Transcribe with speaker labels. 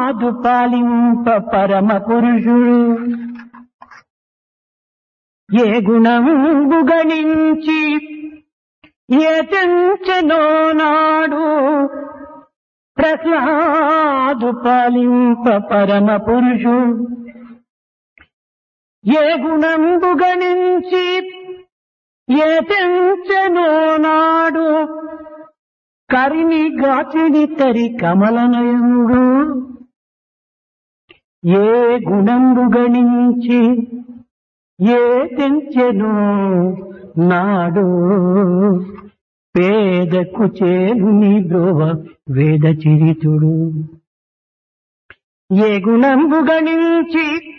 Speaker 1: ప్రహ్లాదు పాలింప పరమ పురుషుడు ఏ గుణంబు గణించి ఏ తెంచెనో నాడు ప్రహ్లాదు పాలింప పరమ పురుషుడు ఏ గుణంబు గణించి ఏ తెంచెనో నాడు కరిని గాచిడి తరి కమలనయముడు ఏ గుణంబు గణించి ఏ తెంచెను నాడు పేదకు చేలుని బ్రోవ వేద చరితుడు ఏ గుణంబు గణించి